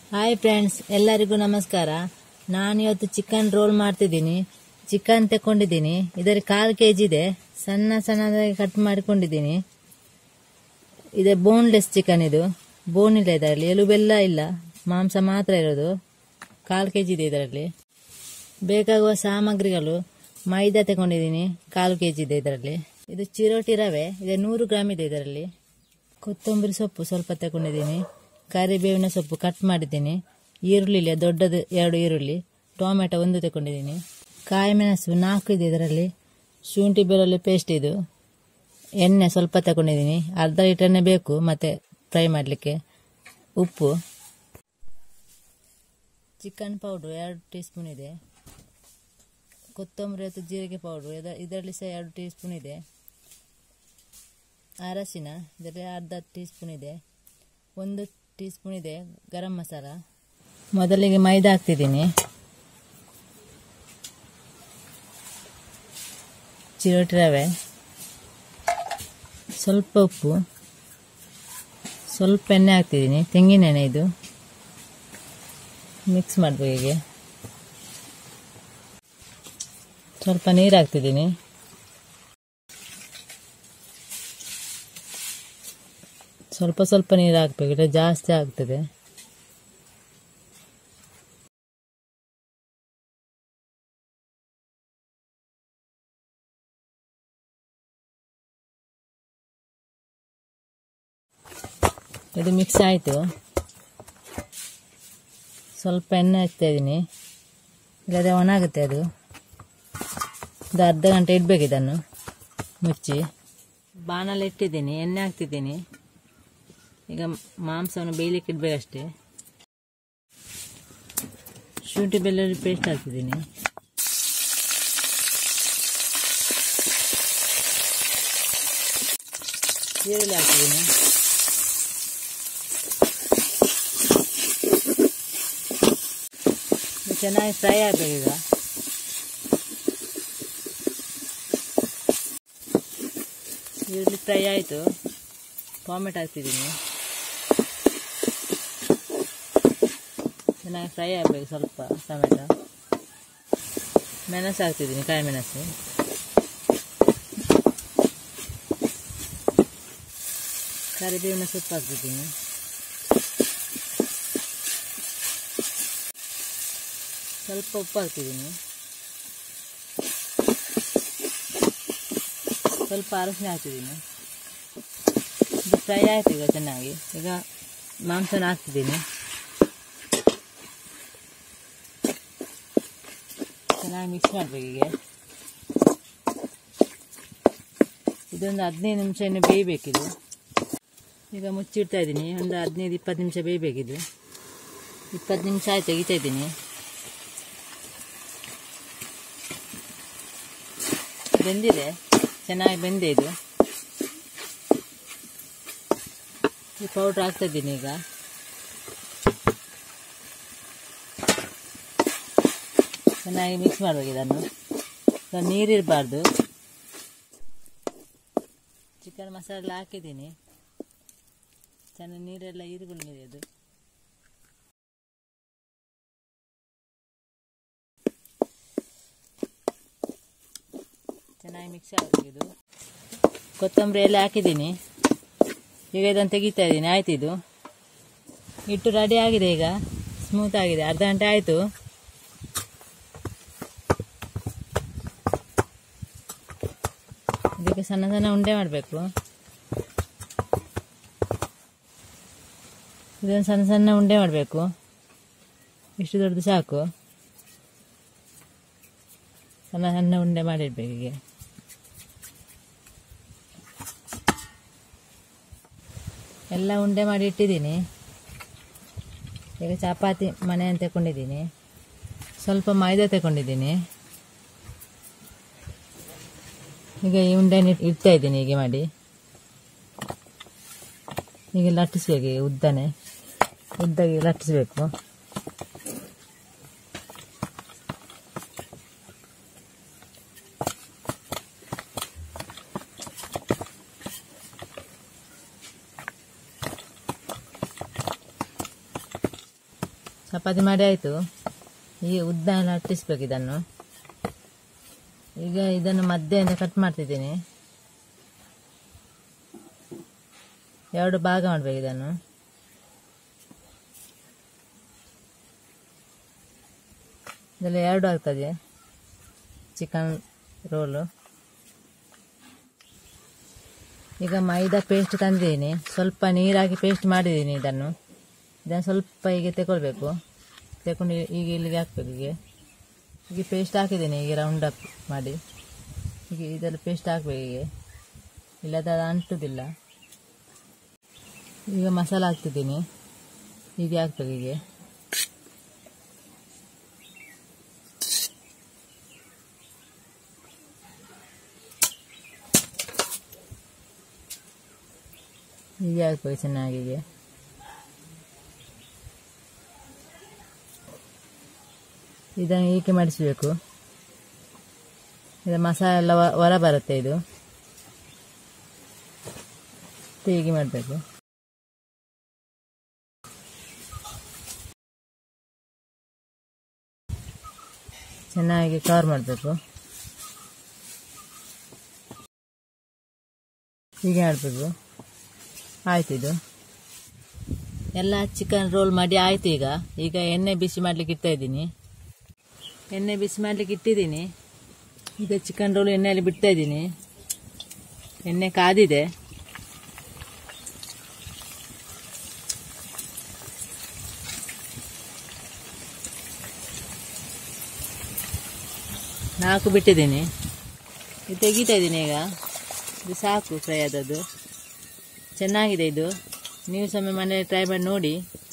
hi friends ಎಲ್ಲರಿಗೂ ನಮಸ್ಕಾರ ನಾನು ಇವತ್ತು ಚಿಕನ್ ರೋಲ್ ಮಾಡ್ತಿದ್ದೀನಿ ಚಿಕನ್ ತಕೊಂಡಿದ್ದೀನಿ ಇದರ ಕಾಲು ಕೆ ಜಿ ಇದೆ ಸಣ್ಣ ಸಣ್ಣದಾಗಿ ಕಟ್ ಮಾಡಿಕೊಂಡಿದ್ದೀನಿ ಇದೆ ಬೋನ್ಲೆಸ್ ಚಿಕನ್ ಇದು ಬೋನ್ ಇಲ್ಲ ಇದರಲ್ಲಿ ಎಲುಬೆಲ್ಲ ಇಲ್ಲ ಮಾಂಸ ಮಾತ್ರ ಇರೋದು ಕಾಲು ಕೆ ಜಿ ಇದೆ ಇದರಲ್ಲಿ ಬೇಕಾಗುವ ಸಾಮಗ್ರಿಗಳು ಮೈದಾ ತಗೊಂಡಿದ್ದೀನಿ ಕಾಲು ಕೆ ಜಿ ಇದೆ ಇದರಲ್ಲಿ ಇದು ಚಿರೋಟಿ ರವೆ ಇದೆ ನೂರು ಗ್ರಾಮ್ ಇದೆ ಇದರಲ್ಲಿ ಕೊತ್ತಂಬರಿ ಸೊಪ್ಪು ಸ್ವಲ್ಪ ತಗೊಂಡಿದ್ದೀನಿ ಕರಿಬೇವಿನ ಸೊಪ್ಪು ಕಟ್ ಮಾಡಿದ್ದೀನಿ ಈರುಳ್ಳಿ ಇಲ್ಲ ದೊಡ್ಡದು ಎರಡು ಈರುಳ್ಳಿ ಟೊಮೆಟೊ ಒಂದು ತಗೊಂಡಿದ್ದೀನಿ ಕಾಯಿ ಮೆಣಸು ನಾಲ್ಕು ಇದೆ ಇದರಲ್ಲಿ ಶುಂಠಿ ಬೆಳ್ಳುಳ್ಳಿ ಪೇಸ್ಟ್ ಇದು ಎಣ್ಣೆ ಸ್ವಲ್ಪ ತಗೊಂಡಿದ್ದೀನಿ ಅರ್ಧ ಲೀಟರ್ ಎಣ್ಣೆ ಬೇಕು ಮತ್ತೆ ಫ್ರೈ ಮಾಡಲಿಕ್ಕೆ ಉಪ್ಪು ಚಿಕನ್ ಪೌಡ್ರು ಎರಡು ಟೀ ಸ್ಪೂನ್ ಇದೆ ಕೊತ್ತಂಬರಿ ಮತ್ತು ಜೀರಿಗೆ ಪೌಡ್ರು ಇದರಲ್ಲಿ ಸಹ ಎರಡು ಟೀ ಸ್ಪೂನ್ ಇದೆ ಅರಶಿನ ಇದರಲ್ಲಿ ಅರ್ಧ ಟೀ ಸ್ಪೂನ್ ಇದೆ ಒಂದು ಟೀ ಸ್ಪೂನ್ ಇದೆ ಗರಂ ಮಸಾಲ ಮೊದಲಿಗೆ ಮೈದಾ ಹಾಕ್ತಿದ್ದೀನಿ ಚಿರೋಟಿ ರವೆ ಸ್ವಲ್ಪ ಉಪ್ಪು ಸ್ವಲ್ಪ ಎಣ್ಣೆ ಹಾಕ್ತಿದ್ದೀನಿ ತೆಂಗಿನ ಎಣ್ಣೆ ಇದು ಮಿಕ್ಸ್ ಮಾಡಬೇಕು ಹೀಗೆ ಸ್ವಲ್ಪ ನೀರು ಹಾಕ್ತಿದ್ದೀನಿ ಸ್ವಲ್ಪ ಸ್ವಲ್ಪ ನೀರು ಹಾಕ್ಬೇಕು ಇಲ್ಲ ಜಾಸ್ತಿ ಆಗ್ತದೆ ಇದು ಮಿಕ್ಸ್ ಆಯಿತು ಸ್ವಲ್ಪ ಎಣ್ಣೆ ಹಾಕ್ತಾ ಇದ್ದೀನಿ ಇಲ್ಲದೆ ಒಣಾಗುತ್ತೆ ಅದು ಇದು ಅರ್ಧ ಗಂಟೆ ಇಡಬೇಕು ಇದನ್ನು ಮುಚ್ಚಿ ಬಾಣಲ್ಲಿ ಇಟ್ಟಿದ್ದೀನಿ ಎಣ್ಣೆ ಹಾಕ್ತಿದ್ದೀನಿ ಈಗ ಮಾಂಸವನ್ನು ಬೇಯಲಿಕ್ಕೆ ಇಡಬೇಕಷ್ಟೇ ಶುಂಠಿ ಬೆಳ್ಳುಳ್ಳಿ ಪೇಸ್ಟ್ ಹಾಕ್ತಿದ್ದೀನಿ ಈರುಳ್ಳಿ ಹಾಕ್ತಿದ್ದೀನಿ ಚೆನ್ನಾಗಿ ಫ್ರೈ ಆಗಬೇಕು ಈಗ ಈರುಳ್ಳಿ ಫ್ರೈ ಆಯಿತು ಟೊಮೆಟೊ ಹಾಕ್ತಿದ್ದೀನಿ ಚೆನ್ನಾಗಿ ಫ್ರೈ ಆಗಬೇಕು ಸ್ವಲ್ಪ ಟೊಮೆಟೊ ಮೆಣಸು ಹಾಕ್ತಿದ್ದೀನಿ ಕಾಯಿ ಮೆಣಸು ಕರಿಬೇವಿನ ಸೊಪ್ಪು ಹಾಕ್ತಿದ್ದೀನಿ ಸ್ವಲ್ಪ ಉಪ್ಪು ಹಾಕ್ತಿದ್ದೀನಿ ಸ್ವಲ್ಪ ಅರಶಿನ ಹಾಕ್ತಿದ್ದೀನಿ ಇದು ಫ್ರೈ ಆಯಿತು ಈಗ ಚೆನ್ನಾಗಿ ಈಗ ಮಾಂಸನ ಹಾಕ್ತಿದ್ದೀನಿ ಚೆನ್ನಾಗಿ ಮಿಕ್ಸ್ ಮಾಡಬೇಕು ಈಗ ಇದೊಂದು ಹದಿನೈದು ನಿಮಿಷ ಇನ್ನು ಬೇಯಬೇಕಿದು ಈಗ ಮುಚ್ಚಿಡ್ತಾ ಇದ್ದೀನಿ ಒಂದು ಹದಿನೈದು ಇಪ್ಪತ್ತು ನಿಮಿಷ ಬೇಯಬೇಕಿದು ಇಪ್ಪತ್ತು ನಿಮಿಷ ಆಯ್ತು ತೆಗಿತಾ ಇದ್ದೀನಿ ಬೆಂದಿದೆ ಚೆನ್ನಾಗಿ ಬೆಂದೆ ಇದು ಈ ಪೌಡ್ರ್ ಹಾಕ್ತಾ ಇದ್ದೀನಿ ಈಗ ಚೆನ್ನಾಗಿ ಮಿಕ್ಸ್ ಮಾಡಬೇಕು ಇದನ್ನು ನೀರಿರಬಾರ್ದು ಚಿಕನ್ ಮಸಾಲೆ ಹಾಕಿದ್ದೀನಿ ಚೆನ್ನಾಗಿ ನೀರೆಲ್ಲ ಹೀರಿಕೊಂಡಿದೆ ಅದು ಚೆನ್ನಾಗಿ ಮಿಕ್ಸ್ ಆಗಬೇಕು ಇದು ಕೊತ್ತಂಬರಿ ಎಲ್ಲ ಹಾಕಿದ್ದೀನಿ ಈಗ ಇದನ್ನು ತೆಗಿತಾ ಇದ್ದೀನಿ ಆಯ್ತು ಇದು ಹಿಟ್ಟು ರೆಡಿ ಆಗಿದೆ ಈಗ ಸ್ಮೂತ್ ಆಗಿದೆ ಅರ್ಧ ಗಂಟೆ ಆಯಿತು ಇದಕ್ಕೆ ಸಣ್ಣ ಸಣ್ಣ ಉಂಡೆ ಮಾಡಬೇಕು ಇದನ್ನು ಸಣ್ಣ ಸಣ್ಣ ಉಂಡೆ ಮಾಡಬೇಕು ಇಷ್ಟು ದೊಡ್ಡದು ಸಾಕು ಸಣ್ಣ ಸಣ್ಣ ಉಂಡೆ ಮಾಡಿಡ್ಬೇಕು ಹೀಗೆ ಎಲ್ಲ ಉಂಡೆ ಮಾಡಿ ಇಟ್ಟಿದ್ದೀನಿ ಈಗ ಚಪಾತಿ ಮನೆಯನ್ನು ತಗೊಂಡಿದ್ದೀನಿ ಸ್ವಲ್ಪ ಮೈದಾ ತಗೊಂಡಿದ್ದೀನಿ ಈಗ ಈ ಉಂಡೆನ ಇಡ್ತಾ ಇದ್ದೀನಿ ಹೀಗೆ ಮಾಡಿ ಹೀಗೆ ಲಟ್ಟಿಸ್ಬೇಕು ಈಗ ಉದ್ದನೆ ಉದ್ದಾಗಿ ಲಟ್ಟಿಸ್ಬೇಕು ಚಪಾತಿ ಮಾಡಿ ಆಯಿತು ಈಗ ಉದ್ದ ಎಲ್ಲ ಅಟ್ಟಿಸ್ಬೇಕು ಇದನ್ನು ಈಗ ಇದನ್ನು ಮಧ್ಯೆಯಿಂದ ಕಟ್ ಮಾಡ್ತಿದ್ದೀನಿ ಎರಡು ಭಾಗ ಮಾಡಬೇಕು ಇದನ್ನು ಇದೆಲ್ಲ ಎರಡು ಆಗ್ತದೆ ಚಿಕನ್ ರೋಲು ಈಗ ಮೈದಾ ಪೇಸ್ಟ್ ತಂದಿದ್ದೀನಿ ಸ್ವಲ್ಪ ನೀರಾಕಿ ಪೇಸ್ಟ್ ಮಾಡಿದ್ದೀನಿ ಇದನ್ನು ಇದನ್ನು ಸ್ವಲ್ಪ ಹೀಗೆ ತಗೊಳ್ಬೇಕು ತಗೊಂಡು ಈಗ ಇಲ್ಲಿಗೆ ಹಾಕ್ಬೇಕು ಹೀಗೆ ಈಗ ಪೇಸ್ಟ್ ಹಾಕಿದ್ದೀನಿ ಈಗ ರೌಂಡ್ ಅಪ್ ಮಾಡಿ ಈಗ ಇದೆಲ್ಲ ಪೇಸ್ಟ್ ಹಾಕ್ಬೇಕು ಹೀಗೆ ಇಲ್ಲದ ಅದು ಅಂಟುದಿಲ್ಲ ಈಗ ಮಸಾಲ ಹಾಕ್ತಿದ್ದೀನಿ ಹೀಗೆ ಹಾಕ್ಬೇಕು ಹೀಗೆ ಹೀಗೆ ಹಾಕ್ಬೇಕು ಚೆನ್ನಾಗಿ ಹೀಗೆ ಇದನ್ನು ಹೀಗೆ ಮಾಡಿಸಬೇಕು ಇದು ಮಸಾಲೆ ಎಲ್ಲ ಹೊ- ಹೊರ ಬರುತ್ತೆ ಇದು ಮತ್ತೆ ಹೀಗೆ ಮಾಡಬೇಕು ಚೆನ್ನಾಗಿ ಕವರ್ ಮಾಡಬೇಕು ಹೀಗೆ ಮಾಡಬೇಕು ಆಯ್ತು ಇದು ಎಲ್ಲ ಚಿಕನ್ ರೋಲ್ ಮಾಡಿ ಆಯ್ತು ಈಗ ಈಗ ಎಣ್ಣೆ ಬಿಸಿ ಮಾಡ್ಲಿಕ್ಕೆ ಇಡ್ತಾ ಇದ್ದೀನಿ ಎಣ್ಣೆ ಬಿಸಿ ಮಾಡ್ಲಿಕ್ಕೆ ಇಟ್ಟಿದ್ದೀನಿ ಈಗ ಚಿಕನ್ ರೋಲ್ ಎಣ್ಣೆಯಲ್ಲಿ ಬಿಡ್ತಾ ಇದ್ದೀನಿ ಎಣ್ಣೆ ಕಾದಿದೆ ನಾಲ್ಕು ಬಿಟ್ಟಿದ್ದೀನಿ ಇದು ತೆಗಿತಾ ಇದ್ದೀನಿ ಈಗ ಇದು ಸಾಕು ಫ್ರೈ ಆದದ್ದು ಚೆನ್ನಾಗಿದೆ ಇದು ನೀವು ಸಹ ಮನೆಯಲ್ಲಿ ಟ್ರೈ ಮಾಡಿ ನೋಡಿ